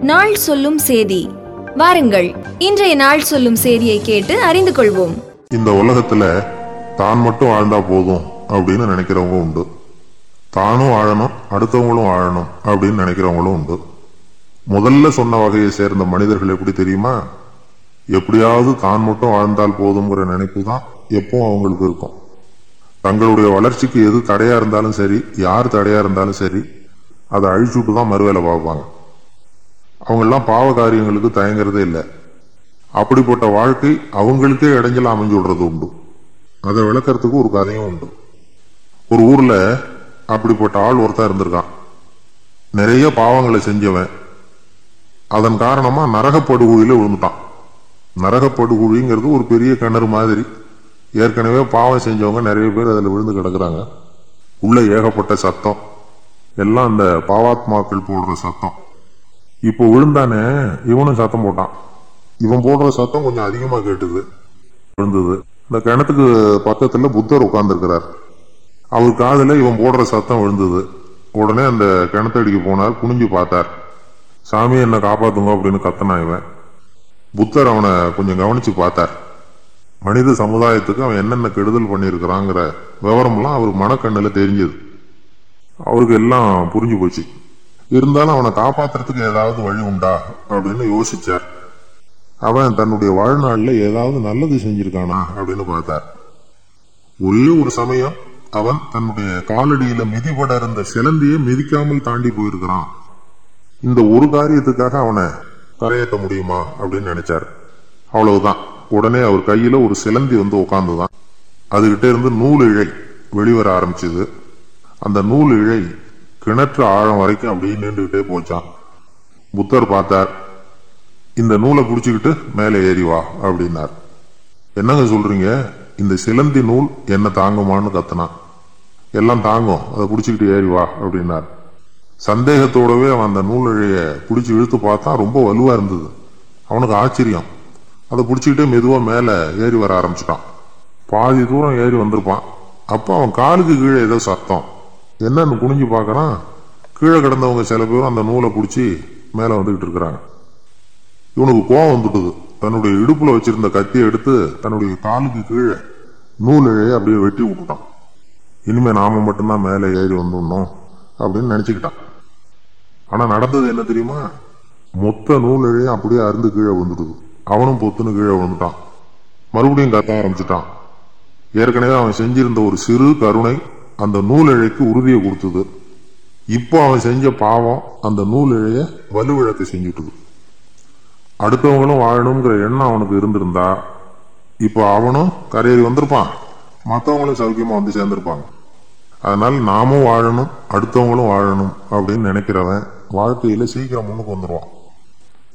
நாள் சொல்லும் சேதி வாருங்கள் இன்றைய நாள் சொல்லும் சேதியை கேட்டு அறிந்து கொள்வோம் இந்த உலகத்துல தான் மட்டும் வாழ்ந்தா போதும் அப்படின்னு நினைக்கிறவங்க உண்டு தானும் வாழணும் அடுத்தவங்களும் வாழணும் அப்படின்னு நினைக்கிறவங்களும் உண்டு முதல்ல சொன்ன வகையை சேர்ந்த மனிதர்கள் எப்படி தெரியுமா எப்படியாவது தான் மட்டும் வாழ்ந்தால் போதுங்கிற நினைப்பு தான் எப்பவும் அவங்களுக்கு இருக்கும் தங்களுடைய வளர்ச்சிக்கு எது தடையா இருந்தாலும் சரி யார் தடையா இருந்தாலும் சரி அதை அழிச்சுட்டு தான் மறுவேலை பார்ப்பாங்க அவங்கெல்லாம் பாவ காரியங்களுக்கு தயங்குறதே இல்லை அப்படிப்பட்ட வாழ்க்கை அவங்களுக்கே இடைஞ்சல அமைஞ்சு விடுறது உண்டு அதை விளக்கறதுக்கு ஒரு கதையும் உண்டு ஒரு ஊர்ல அப்படிப்பட்ட ஆள் ஒருத்தன் இருந்திருக்கான் நிறைய பாவங்களை செஞ்சவன் அதன் காரணமா நரகப்படுகுழியில விழுந்துட்டான் நரகப்படுகுழிங்கிறது ஒரு பெரிய கிணறு மாதிரி ஏற்கனவே பாவம் செஞ்சவங்க நிறைய பேர் அதில் விழுந்து கிடக்குறாங்க உள்ள ஏகப்பட்ட சத்தம் எல்லாம் அந்த பாவாத்மாக்கள் போடுற சத்தம் இப்போ விழுந்தானே இவனும் சத்தம் போட்டான் இவன் போடுற சத்தம் கொஞ்சம் அதிகமா கேட்டுது விழுந்தது இந்த கிணத்துக்கு பக்கத்துல புத்தர் உட்கார்ந்துருக்கிறார் அவர் காதுல இவன் போடுற சத்தம் விழுந்தது உடனே அந்த கிணத்தடிக்கு போனார் குனிஞ்சு பார்த்தார் சாமி என்ன காப்பாத்துங்க அப்படின்னு கத்தனான் இவன் புத்தர் அவனை கொஞ்சம் கவனிச்சு பார்த்தார் மனித சமுதாயத்துக்கு அவன் என்னென்ன கெடுதல் பண்ணியிருக்கிறாங்கிற விவரம்லாம் அவர் மனக்கண்ணுல தெரிஞ்சது அவருக்கு எல்லாம் புரிஞ்சு போச்சு இருந்தாலும் அவனை காப்பாத்துறதுக்கு ஏதாவது வழி உண்டா அப்படின்னு யோசிச்சார் அவன் தன்னுடைய வாழ்நாள்ல ஏதாவது நல்லது செஞ்சிருக்கானா அப்படின்னு பார்த்தார் ஒரே ஒரு சமயம் அவன் தன்னுடைய காலடியில மிதிபட இருந்த சிலந்தியை மிதிக்காமல் தாண்டி போயிருக்கிறான் இந்த ஒரு காரியத்துக்காக அவனை கரையேற்ற முடியுமா அப்படின்னு நினைச்சார் அவ்வளவுதான் உடனே அவர் கையில ஒரு சிலந்தி வந்து உட்காந்துதான் அதுகிட்ட இருந்து நூல் இழை வெளிவர ஆரம்பிச்சது அந்த நூல் இழை கிணற்று ஆழம் வரைக்கும் அப்படியே நீண்டுகிட்டே போச்சான் புத்தர் பார்த்தார் இந்த நூலை பிடிச்சுக்கிட்டு மேலே ஏறி வா அப்படின்னார் என்னங்க சொல்றீங்க இந்த சிலந்தி நூல் என்ன தாங்குமான்னு கத்துனான் எல்லாம் தாங்கும் அதை பிடிச்சிக்கிட்டு ஏறி வா அப்படின்னார் சந்தேகத்தோடவே அவன் அந்த நூல் இழைய பிடிச்சி இழுத்து பார்த்தா ரொம்ப வலுவா இருந்தது அவனுக்கு ஆச்சரியம் அதை பிடிச்சிக்கிட்டே மெதுவா மேலே ஏறி வர ஆரம்பிச்சிட்டான் பாதி தூரம் ஏறி வந்திருப்பான் அப்போ அவன் காலுக்கு கீழே ஏதோ சத்தம் என்னன்னு குனிஞ்சு பார்க்கறான் கீழே கிடந்தவங்க சில பேரும் அந்த நூலை பிடிச்சி மேலே வந்துகிட்டு இருக்கிறாங்க இவனுக்கு கோவம் வந்துட்டுது தன்னுடைய இடுப்புல வச்சிருந்த கத்தியை எடுத்து தன்னுடைய காலுக்கு கீழே நூல் இழைய அப்படியே வெட்டி விட்டுட்டான் இனிமே நாம மட்டும்தான் மேலே ஏறி வந்துடணும் அப்படின்னு நினைச்சுக்கிட்டான் ஆனா நடந்தது என்ன தெரியுமா மொத்த நூல் இழையும் அப்படியே அருந்து கீழே வந்துடுது அவனும் பொத்துன்னு கீழே விழுந்துட்டான் மறுபடியும் கத்த ஆரம்பிச்சிட்டான் ஏற்கனவே அவன் செஞ்சிருந்த ஒரு சிறு கருணை அந்த நூல் இழைக்கு உறுதியை கொடுத்தது இப்போ அவன் செஞ்ச பாவம் அந்த நூல் இழைய வலுவிழக்க செஞ்சுட்டுது அடுத்தவங்களும் வாழணுங்கிற எண்ணம் அவனுக்கு இருந்திருந்தா இப்போ அவனும் கரையேறி வந்திருப்பான் மற்றவங்களும் சௌக்கியமா வந்து சேர்ந்திருப்பாங்க அதனால நாமும் வாழணும் அடுத்தவங்களும் வாழணும் அப்படின்னு நினைக்கிறவன் வாழ்க்கையில சீக்கிரம் முன்னுக்கு வந்துருவான்